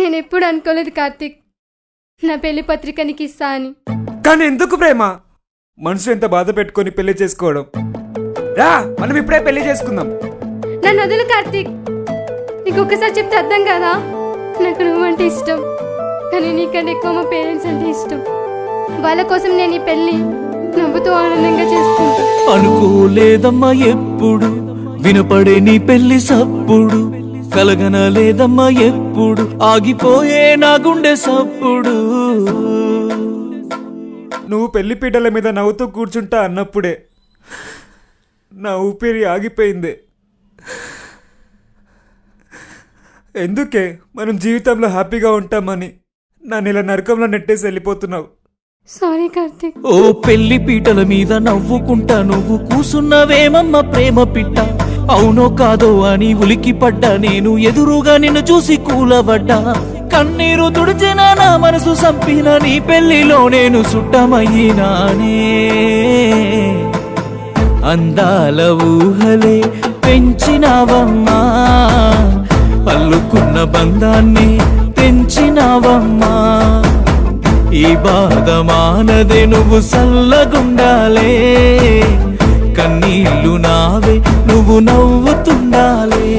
నేను ఎప్పుడు అనుకోలేదు కార్తీక్ నా పెళ్లి పత్రిక నీకు ఇస్తా అని కానీ ఎందుకు ప్రేమ మనసు ఎంత బాధ పెట్టుకొని పెళ్లి చేసుకోవడం రా మనం ఇప్పుడే పెళ్లి చేసుకుందాం నన్ను వదులు కార్తీక్ నీకు ఒక్కసారి చెప్తే అర్థం కదా నాకు నువ్వంటే ఇష్టం కానీ నీకంటే ఎక్కువ మా పేరెంట్స్ అంటే ఇష్టం వాళ్ళ కోసం నేను ఈ పెళ్లి నవ్వుతూ ఆనందంగా చేసుకుంటా అనుకోలేదమ్మా ఎప్పుడు వినపడే నీ పెళ్లి సప్పుడు కలగనలేదమ్మా ఎప్పుడు ఆగిపోయే నా గుండె సప్పుడు నువ్వు పెళ్లి పీటల మీద నవ్వుతూ కూర్చుంటా అన్నప్పుడే నా ఊపిరి ఆగిపోయింది ఎందుకే మనం జీవితంలో హ్యాపీగా ఉంటామని నన్ను ఇలా నరకంలో నెట్టేసి వెళ్ళిపోతున్నావు సారీ కార్తీక్ ఓ పెళ్లి పీటల మీద నవ్వుకుంటా నువ్వు కూసున్నవేమమ్మ ప్రేమ పిట్ట అవునో కాదో అని ఉలికి పడ్డా నేను ఎదురుగా నిన్ను చూసి కూలబడ్డా కన్నీరు తుడిచిన నా మనసు సంపిన నీ పెళ్లిలో నేను సుట్టమయ్యినానే అందాల ఊహలే పెంచినావమ్మా అల్లుకున్న బంధాన్ని తెంచినావమ్మా ఈ బాధ మానదే నువ్వు సల్లగుండాలే కన్నీళ్లు నావే నువ్వు నవ్వుతుండాలే